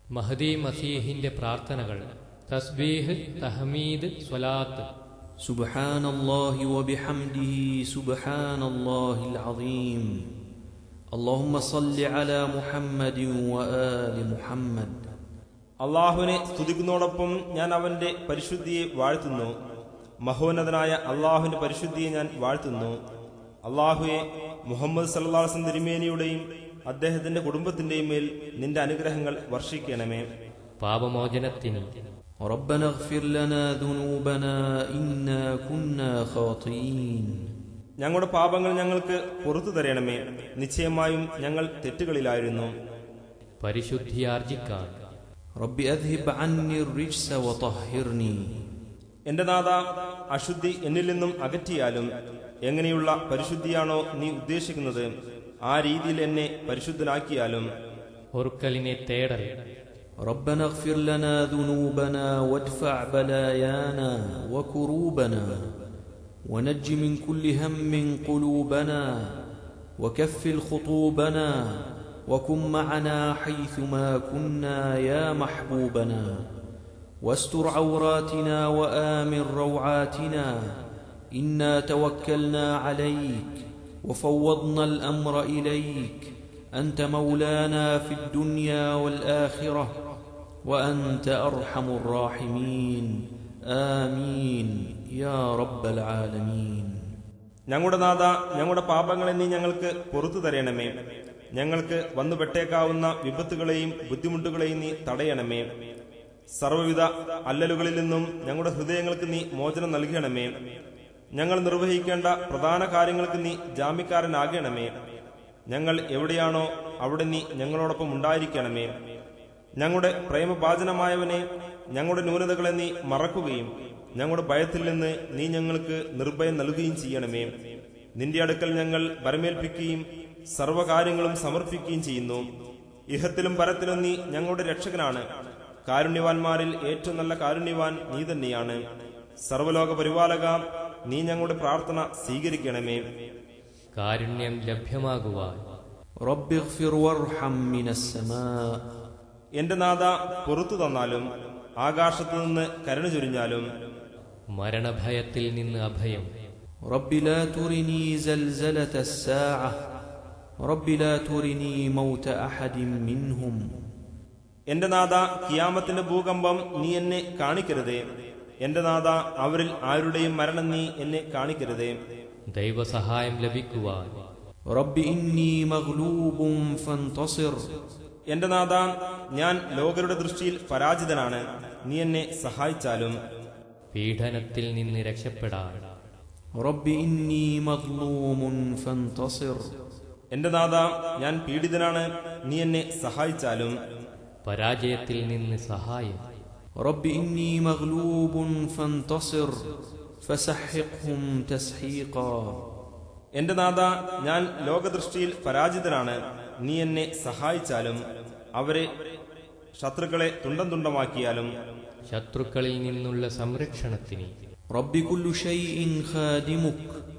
മഹദി മസീഹിന്റെ പ്രാർത്ഥനകൾ തസ്ബീഹ് തഹമീദ് സ്വലാത്ത് سبحان الله وبحمده سبحان الله العظيم اللهم صل على محمد وآل محمد അള്ളാഹുവിനെ സ്തുതിക്കുന്നതോടൊപ്പം ഞാൻ അവന്റെ പരിശുദ്ധിയെ വാഴ്ത്തുന്നു മഹോന്നതനായ അള്ളാഹുവിന്റെ പരിശുദ്ധിയെ ഞാൻ വാഴ്ത്തുന്നു അള്ളാഹുവെ മുഹമ്മദ് സല്ലാസം തിരുമേനിയുടെയും അദ്ദേഹത്തിന്റെ കുടുംബത്തിന്റെയും മേൽ നിന്റെ അനുഗ്രഹങ്ങൾ വർഷിക്കണമേ പാപമോചനത്തിന് ربنا اغفر لنا ذنوبنا إنا كنا خاطئين ഞങ്ങളുടെ പാപങ്ങൾ ഞങ്ങൾക്ക് പുറത്തു തരണമേ നിശ്ചയമായും ഞങ്ങൾ തെറ്റുകളിലായിരുന്നു പരിശുദ്ധിയാർജിക്കാൻ رب أذهب عني الرجس وطهرني എന്റെ നാഥ അശുദ്ധി എന്നിൽ നിന്നും അകറ്റിയാലും എങ്ങനെയുള്ള പരിശുദ്ധിയാണോ നീ ഉദ്ദേശിക്കുന്നത് ആ രീതിയിൽ എന്നെ പരിശുദ്ധനാക്കിയാലും ഒറുക്കലിനെ തേടൽ ربنا اغفر لنا ذنوبنا وادفع بلايانا وكروبنا ونج من كل هم قلوبنا وكفل خطوبنا وكن معنا حيثما كنا يا محبوبنا واستر عوراتنا وامن روعاتنا انا توكلنا عليك وفوضنا الامر اليك انت مولانا في الدنيا والاخره وانت ارحم الراحمين امين يا رب العالمين ഞങ്ങളുടെ നാഥ ഞങ്ങളുടെ പാപങ്ങളെ നീ ഞങ്ങൾക്ക് പുറത്തു തരണമേ ഞങ്ങൾക്ക് വന്നു പെട്ടേക്കാവുന്ന വിപത്തുകളെയും ബുദ്ധിമുട്ടുകളെയും നീ തടയണമേ സർവ്വവിധ അല്ലലുകളിൽ നിന്നും ഞങ്ങളുടെ ഹൃദയങ്ങൾക്ക് നീ മോചനം നൽകണമേ ഞങ്ങൾ നിർവഹിക്കേണ്ട പ്രധാന കാര്യങ്ങൾക്ക് നീ ജാമ്യക്കാരനാകണമേ ഞങ്ങൾ എവിടെയാണോ അവിടെ നീ ഞങ്ങളോടൊപ്പം ഉണ്ടായിരിക്കണമേ ഞങ്ങളുടെ പ്രേമഭാചനമായവനെ ഞങ്ങളുടെ ന്യൂനതകളെ നീ മറക്കുകയും ഞങ്ങളുടെ ഭയത്തിൽ നിന്ന് നീ ഞങ്ങൾക്ക് നിർഭയം നൽകുകയും ചെയ്യണമേ നിന്റെ അടുക്കൽ ഞങ്ങൾ വരമേൽപ്പിക്കുകയും സർവ്വകാര്യങ്ങളും സമർപ്പിക്കുകയും ചെയ്യുന്നു ഇഹത്തിലും പരത്തിലും നീ ഞങ്ങളുടെ രക്ഷകനാണ് കാരുണ്യവാന്മാരിൽ ഏറ്റവും നല്ല കാരുണ്യവാൻ നീ തന്നെയാണ് സർവലോക പരിപാലക നീ ഞങ്ങളുടെ പ്രാർത്ഥന സ്വീകരിക്കണമേ കാരുണ്യം ലഭ്യമാകുവാൻ رب اغفر وارحم من السماء എന്റെ നാഥ പുറത്തു തന്നാലും ആകാശത്തു നിന്ന് കരുണ ചൊരിഞ്ഞാലും മരണഭയത്തിൽ നിന്ന് അഭയം رب لا ترني زلزلة الساعة رب لا ترني موت أحد منهم എന്റെ നാഥ കിയാമത്തിന്റെ ഭൂകമ്പം നീ എന്നെ കാണിക്കരുതേ എന്റെ നാഥ അവരിൽ ആരുടെയും മരണം നീ എന്നെ കാണിക്കരുതേ ദൈവസഹായം ലഭിക്കുവാൻ رب إني مغلوب فانتصر എന്റെ നാഥ ഞാൻ ലോകരുടെ ദൃഷ്ടിയിൽ പരാജിതനാണ് നീ എന്നെ സഹായിച്ചാലും പീഡനത്തിൽ നിന്ന് രക്ഷപ്പെടാൻ رب إني مظلوم فانتصر എന്റെ നാഥ ഞാൻ പീഡിതനാണ് നീ എന്നെ സഹായിച്ചാലും പരാജയത്തിൽ നിന്ന് സഹായം رب إني مغلوب فانتصر فسحقهم تسحيقا എന്റെ നാഥ ഞാൻ ലോകദൃഷ്ടിയിൽ പരാജിതനാണ് നീ എന്നെ സഹായിച്ചാലും അവരെ ശത്രുക്കളെ തുണ്ടം തുണ്ടമാക്കിയാലും ശത്രുക്കളിൽ നിന്നുള്ള സംരക്ഷണത്തിന് رب كل شيء خادمك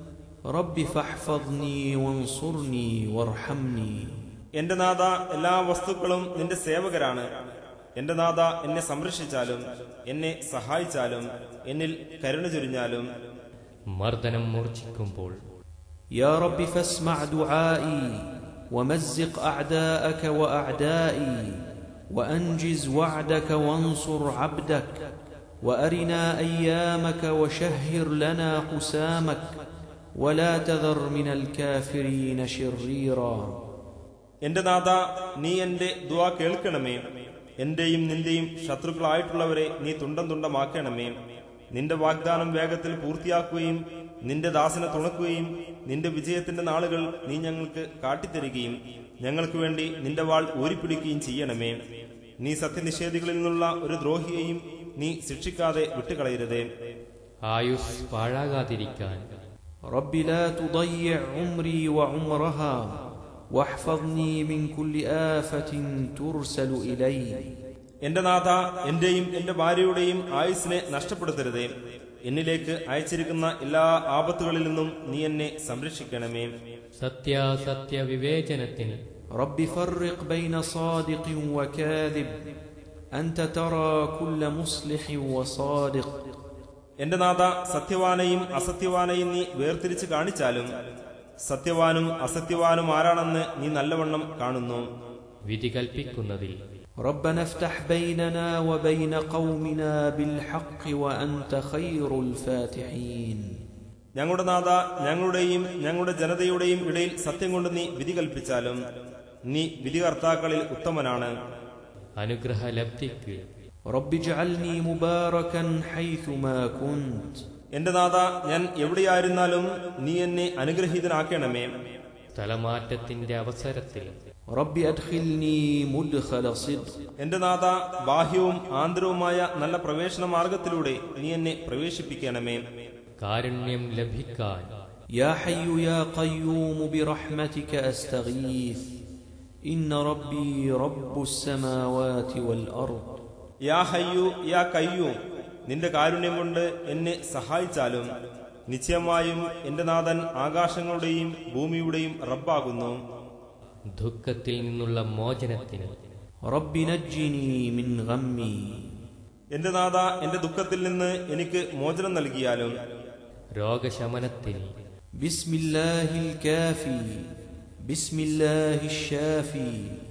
رب فاحفظني وانصرني وارحمني എന്റെ നാഥ എല്ലാ വസ്തുക്കളും നിന്റെ സേവകരാണ് എന്റെ നാഥ എന്നെ സംരക്ഷിച്ചാലും എന്നെ സഹായിച്ചാലും എന്നിൽ കരുണ ചൊരിഞ്ഞാലും മർദ്ദനം മൂർച്ഛിക്കുമ്പോൾ يا رب فاسمع دعائي ومزق أعداءك وأعدائي وأنجز وعدك وانصر عبدك وأرنا أيامك وشهر لنا حسامك ولا تذر من الكافرين شريرا എന്റെ നാഥ നീ എന്റെ ദുവാ കേൾക്കണമേ എന്റെയും നിന്റെയും ശത്രുക്കളായിട്ടുള്ളവരെ നീ തുണ്ടം തുണ്ടമാക്കണമേ നിന്റെ വാഗ്ദാനം വേഗത്തിൽ പൂർത്തിയാക്കുകയും നിന്റെ ദാസനെ തുണക്കുകയും നിന്റെ വിജയത്തിന്റെ നാളുകൾ നീ ഞങ്ങൾക്ക് കാട്ടിത്തരികയും ഞങ്ങൾക്ക് വേണ്ടി നിന്റെ വാൾ ഊരിപ്പിടിക്കുകയും ചെയ്യണമേ നീ സത്യനിഷേധികളിൽ നിന്നുള്ള ഒരു ദ്രോഹിയെയും നീ ശിക്ഷിക്കാതെ വിട്ടുകളയരുതേ ആയുസ് പാഴാകാതിരിക്കാൻ رب لا تضيع عمري وعمرها واحفظني من كل آفة ترسل إلي എന്റെ നാഥ എന്റെയും എന്റെ ഭാര്യയുടെയും ആയുസിനെ നഷ്ടപ്പെടുത്തരുതേ എന്നിലേക്ക് അയച്ചിരിക്കുന്ന എല്ലാ ആപത്തുകളിൽ നിന്നും നീ എന്നെ സംരക്ഷിക്കണമേ സത്യാസത്യ വിവേചനത്തിന് رب فرق بين صادق وكاذب أنت ترى كل مصلح وصادق എന്റെ നാഥ സത്യവാനെയും അസത്യവാനെയും നീ വേർതിരിച്ച് കാണിച്ചാലും സത്യവാനും അസത്യവാനും ആരാണെന്ന് നീ നല്ലവണ്ണം കാണുന്നു വിധി കൽപ്പിക്കുന്നതിൽ ربنا افتح بيننا وبين قومنا بالحق وأنت خير الفاتحين ഞങ്ങളുടെ നാഥ ഞങ്ങളുടെയും ഞങ്ങളുടെ ജനതയുടെയും ഇടയിൽ സത്യം കൊണ്ട് നീ വിധി കൽപ്പിച്ചാലും നീ വിധികർത്താക്കളിൽ ഉത്തമനാണ് അനുഗ്രഹ ലബ്ധിക്ക് رب اجعلني مباركا حيثما كنت എന്റെ നാഥ ഞാൻ എവിടെയായിരുന്നാലും നീ എന്നെ അനുഗ്രഹീതനാക്കണമേ സ്ഥലമാറ്റത്തിന്റെ അവസരത്തിൽ رب أدخلني مدخل صدق എന്റെ നാഥ ബാഹ്യവും ആന്തരവുമായ നല്ല പ്രവേശന മാർഗത്തിലൂടെ നീ എന്നെ പ്രവേശിപ്പിക്കണമേ കാരുണ്യം ലഭിക്കാൻ يا حي يا قيوم برحمتك أستغيث إن ربي رب السماوات والأرض യാ ഹയ്യു യാ കയ്യു നിന്റെ കാരുണ്യം കൊണ്ട് എന്നെ സഹായിച്ചാലും നിശ്ചയമായും എന്റെ നാഥൻ ആകാശങ്ങളുടെയും ഭൂമിയുടെയും റബ്ബാകുന്നു ദുഃഖത്തിൽ നിന്നുള്ള മോചനത്തിന് رب نجني من غمي എന്റെ നാഥ എന്റെ ദുഃഖത്തിൽ നിന്ന് എനിക്ക് മോചനം നൽകിയാലും രോഗശമനത്തിന് بسم الله الكافي بسم الله الشافي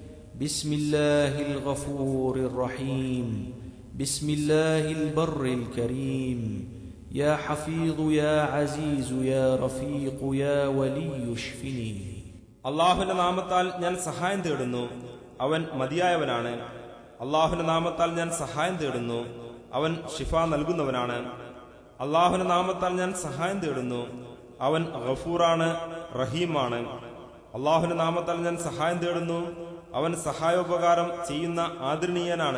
بسم الله الغفور الرحيم بسم الله البر الكريم يا حفيظ يا عزيز يا رفيق يا ولي اشفني അള്ളാഹുവിന്റെ നാമത്താൽ ഞാൻ സഹായം തേടുന്നു അവൻ മതിയായവനാണ് അള്ളാഹുവിന്റെ നാമത്താൽ ഞാൻ സഹായം തേടുന്നു അവൻ ഷിഫ നൽകുന്നവനാണ് അള്ളാഹുവിന്റെ നാമത്താൽ ഞാൻ സഹായം തേടുന്നു അവൻ ഗഫൂറാണ് റഹീമാണ് അള്ളാഹുവിന്റെ നാമത്താൽ ഞാൻ സഹായം തേടുന്നു അവൻ സഹായോപകാരം ചെയ്യുന്ന ആദരണീയനാണ്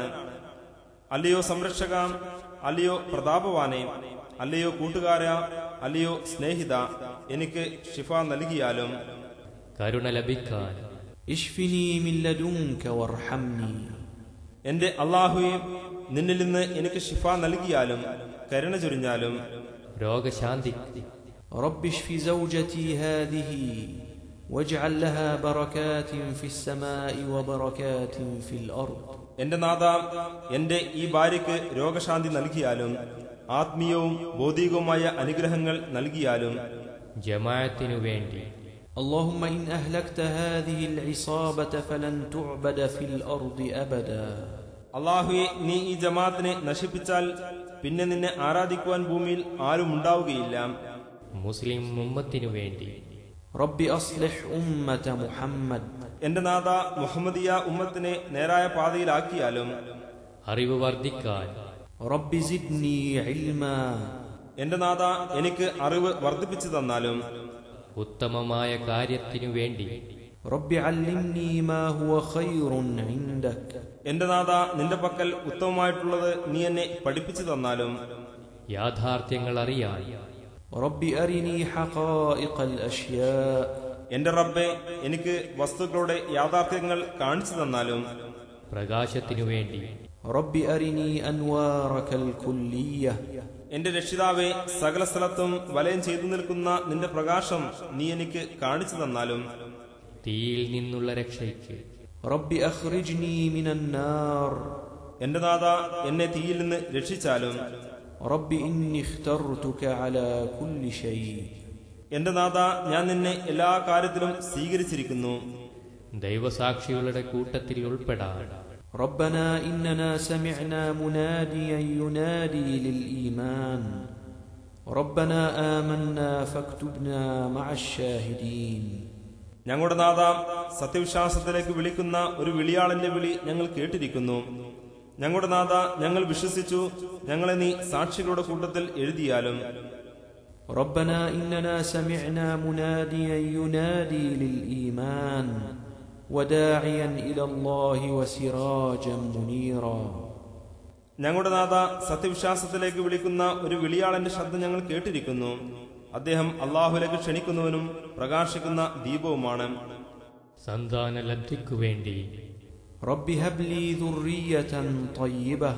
അല്ലയോ സംരക്ഷക അല്ലയോ പ്രതാപവാനെ അല്ലയോ കൂട്ടുകാര അല്ലയോ സ്നേഹിത എനിക്ക് ഷിഫ നൽകിയാലും കരുണ ലഭിക്കാൻ اشفني من لدنك وارحمني എന്റെ അള്ളാഹുവെ നിന്നിൽ നിന്ന് എനിക്ക് ഷിഫ നൽകിയാലും കരുണ ചൊരിഞ്ഞാലും രോഗശാന്തിക്ക് رب اشف زوجتي هذه واجعل لها بركات في السماء وبركات في الارض എന്റെ നാഥ എന്റെ ഈ ഭാര്യയ്ക്ക് രോഗശാന്തി നൽകിയാലും ആത്മീയവും ഭൗതികവുമായ അനുഗ്രഹങ്ങൾ നൽകിയാലും ജമാഅത്തിനു വേണ്ടി اللهم ان اهلكت هذه العصابه فلن تعبد في الارض ابدا അള്ളാഹുവെ നീ ഈ ജമാഅത്തിനെ നശിപ്പിച്ചാൽ പിന്നെ നിന്നെ ആരാധിക്കുവാൻ ഭൂമിയിൽ ആരും ഉണ്ടാവുകയില്ല മുസ്ലിം ഉമ്മത്തിനു വേണ്ടി رب اصلح امه محمد എന്റെ നാഥ മുഹമ്മദിയ ഉമ്മത്തിനെ നേരായ പാതയിലാക്കിയാലും അറിവ് വർദ്ധിക്കാൻ رب زدني علما എന്റെ നാഥ എനിക്ക് അറിവ് വർദ്ധിപ്പിച്ചു തന്നാലും ഉത്തമമായ കാര്യത്തിനു വേണ്ടി رب علمني ما هو خير عندك എന്റെ നാഥ നിന്റെ പക്കൽ ഉത്തമമായിട്ടുള്ളത് നീ എന്നെ പഠിപ്പിച്ചു തന്നാലും യാഥാർത്ഥ്യങ്ങൾ അറിയാൻ رب ارني حقائق الاشياء എന്റെ റബ്ബെ എനിക്ക് വസ്തുക്കളുടെ യാഥാർത്ഥ്യങ്ങൾ കാണിച്ചു തന്നാലും പ്രകാശത്തിനു വേണ്ടി رب ارني انوارك الكليه എന്റെ രക്ഷിതാവെ സകല സ്ഥലത്തും വലയം ചെയ്തു നിൽക്കുന്ന നിന്റെ പ്രകാശം നീ എനിക്ക് കാണിച്ചു തന്നാലും തീയിൽ നിന്നുള്ള രക്ഷയ്ക്ക് رب اخرجني من النار എന്റെ നാഥ എന്നെ തീയിൽ നിന്ന് രക്ഷിച്ചാലും رب اني اخترتك على كل شيء എന്റെ നാഥ ഞാൻ നിന്നെ എല്ലാ കാര്യത്തിലും സ്വീകരിച്ചിരിക്കുന്നു ദൈവസാക്ഷികളുടെ കൂട്ടത്തിൽ ഉൾപ്പെടാൻ ربنا اننا سمعنا مناديا ينادي للايمان ربنا امنا فاكتبنا مع الشاهدين ഞങ്ങളുടെ നാഥ സത്യവിശ്വാസത്തിലേക്ക് വിളിക്കുന്ന ഒരു വിളിയാളന്റെ വിളി ഞങ്ങൾ കേട്ടിരിക്കുന്നു ഞങ്ങളുടെ നാഥ ഞങ്ങൾ വിശ്വസിച്ചു ഞങ്ങളെ നീ സാക്ഷികളുടെ കൂട്ടത്തിൽ എഴുതിയാലും ربنا اننا سمعنا مناديا ينادي للايمان وداعيا الى الله وسراجا منيرا ഞങ്ങളുടെ നാഥ സത്യവിശ്വാസത്തിലേക്ക് വിളിക്കുന്ന ഒരു വിളിയാളന്റെ ശബ്ദം ഞങ്ങൾ കേട്ടിരിക്കുന്നു അദ്ദേഹം അള്ളാഹുലേക്ക് ക്ഷണിക്കുന്നവനും പ്രകാശിക്കുന്ന ദീപവുമാണ് സന്താന ലബ്ധിക്കു വേണ്ടി رب هب لي ذريه طيبه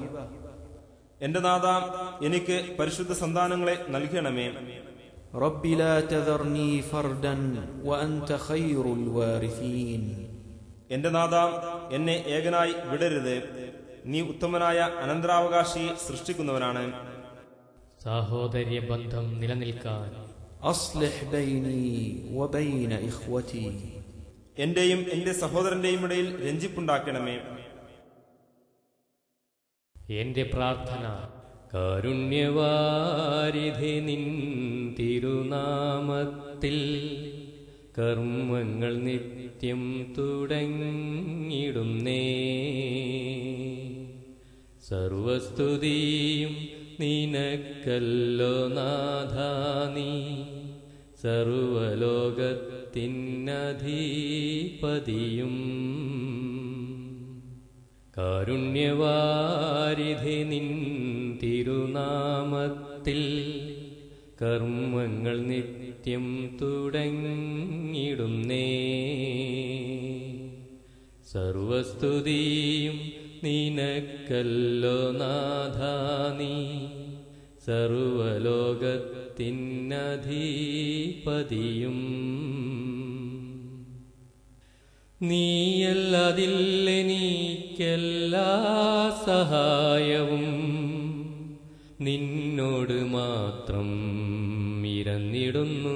എന്റെ നാഥ എനിക്ക് പരിശുദ്ധ സന്താനങ്ങളെ നൽകണമേ رب لا تذرني فردا وانت خير الوارثين എന്റെ നാഥ എന്നെ ഏകനായി വിടരുത് നീ ഉത്തമനായ അനന്തരാവകാശിയെ സൃഷ്ടിക്കുന്നവനാണ് സാഹോദര്യ ബന്ധം നിലനിൽക്കാൻ أصلح بيني وبين إخوتي എന്റെയും എന്റെ സഹോദരന്റെയും ഇടയിൽ രഞ്ജിപ്പുണ്ടാക്കണമേ എന്റെ പ്രാർത്ഥന കാരുണ്യവാരിധി നിൻ തിരുനാമത്തിൽ കർമ്മങ്ങൾ നിത്യം തുടങ്ങിടുന്നേ സർവസ്തുതിയും നിനക്കല്ലോ നാഥാനി സർവലോകത്തിനധീപതിയും കാരുണ്യവാരിധി നിൻ തിരുനാമത്തിൽ കർമ്മങ്ങൾ നിത്യം തുടങ്ങിടുന്നേ സർവസ്തുതിയും നിനക്കല്ലോ നാഥാനി സർവലോകത്തിനധീപതിയും നീയല്ലതില്ലെനിക്കെല്ലാ സഹായവും നിന്നോട് മാത്രം ഇരന്നിടുന്നു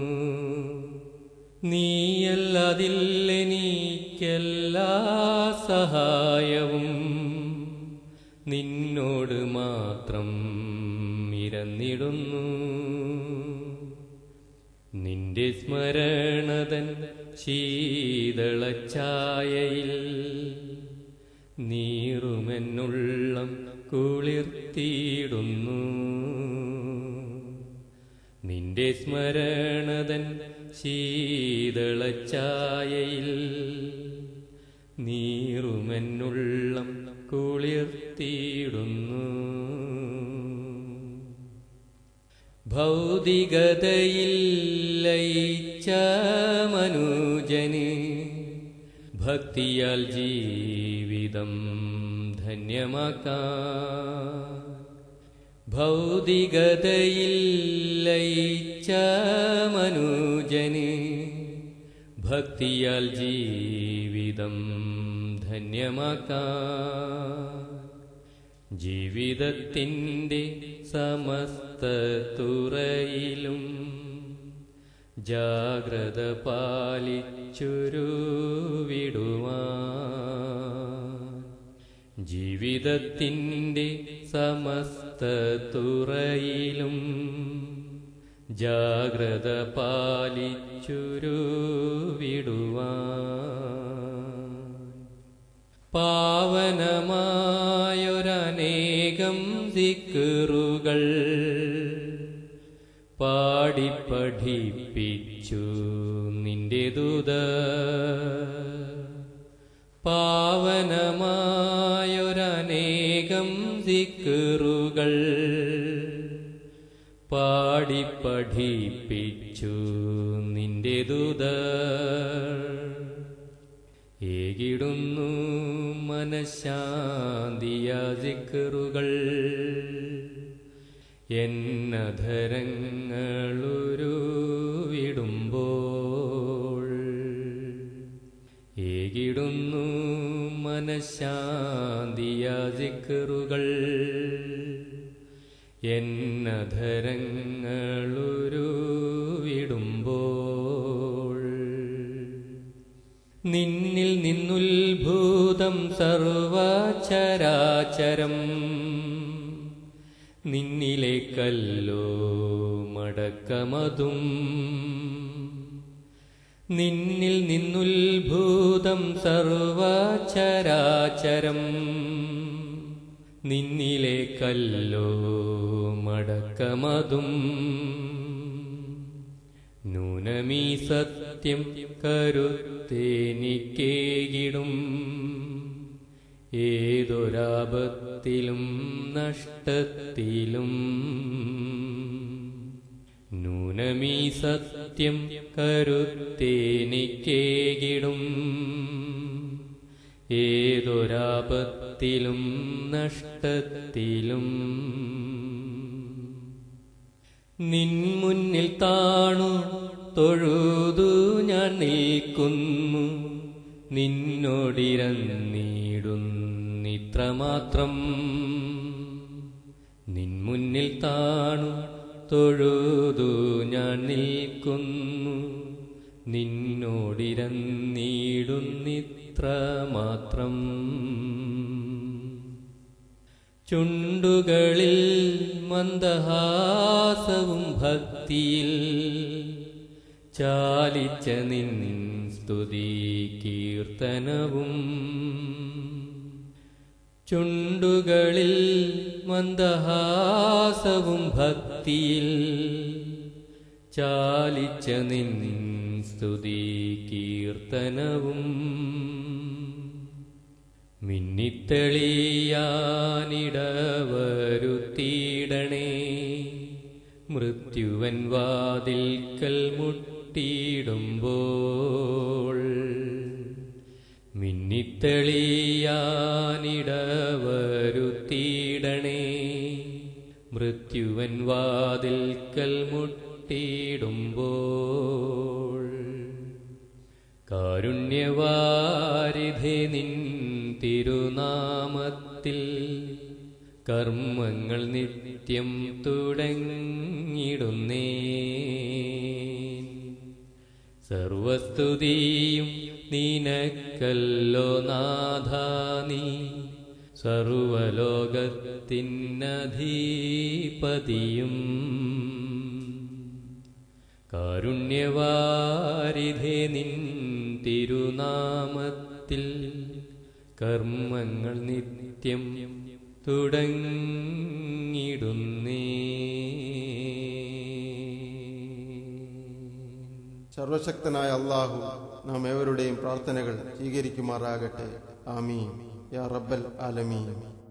നീയല്ലതില്ലെനിക്കെല്ലാ സഹായവും നിന്നോട് മാത്രം ഇരന്നിടുന്നു നിന്റെ സ്മരണതൻ ശീതളച്ചായയിൽ നീറുമെന്നുള്ളം കുളിർത്തിയിടുന്നു നിന്റെ സ്മരണതൻ ശീതളച്ചായയിൽ നീറുമെന്നുള്ളം കുളിർത്തിയിടുന്നു ഭൗതികതയിൽ ലയിച്ച മനുജന് ഭക്തിയാൽ ജീവിതം ധന്യമാക്കാം ഭൗതികതയിൽ ലയിച്ച മനുജന് ഭക്തിയാൽ ജീവിതം ധന്യമാക്കാം ജീവിതത്തിൻ്റെ സമസ്ത തുറയിലും ജാഗ്രത പാലിച്ചൊരു വിടുവാൻ ജീവിതത്തിൻ്റെ സമസ്ത തുറയിലും ജാഗ്രത പാലിച്ചൊരു വിടുവാൻ പാവനമായൊരനേകം ദിക്കറുകൾ പാടിപ്പഠിപ്പിച്ചു നിന്റെ ദൂത പാവനമായൊരനേകം ദിക്കറുകൾ പാടിപ്പഠിപ്പിച്ചു നിന്റെ ദൂത ഏകിടുന്നു മനഃശാന്തിയ ദിക്കറുകൾ എന്നധരങ്ങളൊരു വിടുമ്പോൾ ഏകിടുന്നു മനഃശാന്തിയ ദിക്കറുകൾ എന്നധരങ്ങളൊരു വിടുമ്പോൾ നിന്നിൽ നിന്നുത്ഭൂതം സർവചരാചരം നിന്നിലേക്കല്ലോ മടക്കമതും നിന്നിൽ നിന്നുത്ഭൂതം സർവചരാചരം നിന്നിലേക്കല്ലോ മടക്കമതും നൂനമീ സത്യം കരുത്തേനിക്കേകിടും ഏതൊരാപത്തിലും നഷ്ടത്തിലും നൂനമീ സത്യം കരുത്തേനിക്കേകിടും ഏതൊരാപത്തിലും നഷ്ടത്തിലും നിൻ മുന്നിൽ താണു തൊഴുതു ഞാൻ നിൽക്കുന്നു നിന്നോടിരന്നിടുന്നി ഇത്രമാത്രം നിൻ മുന്നിൽ താണു തൊഴുതു ഞാൻ നിൽക്കുന്നു നിന്നോടിരന്നിടുന്നിത്ര മാത്രം ചുണ്ടുകളിൽ മന്ദഹാസവും ഭക്തിയിൽ ചാലിച്ച നിൻ സ്തുതി കീർത്തനവും ചുണ്ടുകളിൽ മന്ദഹാസവും ഭക്തിയിൽ ചാലിച്ച നിൻ സ്തുതി കീർത്തനവും മിന്നിത്തെളിയാനിടവരുത്തിയിടണേ മൃത്യുവൻ വാതിൽക്കൽ മുട്ടിയിടുമ്പോൾ മിന്നിത്തെളിയാനിടവരുത്തിയിടണേ മൃത്യുവൻ വാതിൽക്കൽ മുട്ടിയിടുമ്പോൾ കാരുണ്യവാരിധി നിൻ തിരുനാമത്തിൽ കർമ്മങ്ങൾ നിത്യം തുടങ്ങിടുന്നേ സർവസ്തുതിയും നിനക്കല്ലോ നാഥ നീ സർവലോകത്തിനധീപതിയും കാരുണ്യവാരിധേ നിൻ തിരുനാമത്തിൽ കർമ്മങ്ങൾ നിത്യം തുടങ്ങിടുന്നേ സർവശക്തനായ അള്ളാഹു നാം ഏവരുടെയും പ്രാർത്ഥനകൾ സ്വീകരിക്കുമാറാകട്ടെ ആമീൻ യാ റബ്ബൽ ആലമീൻ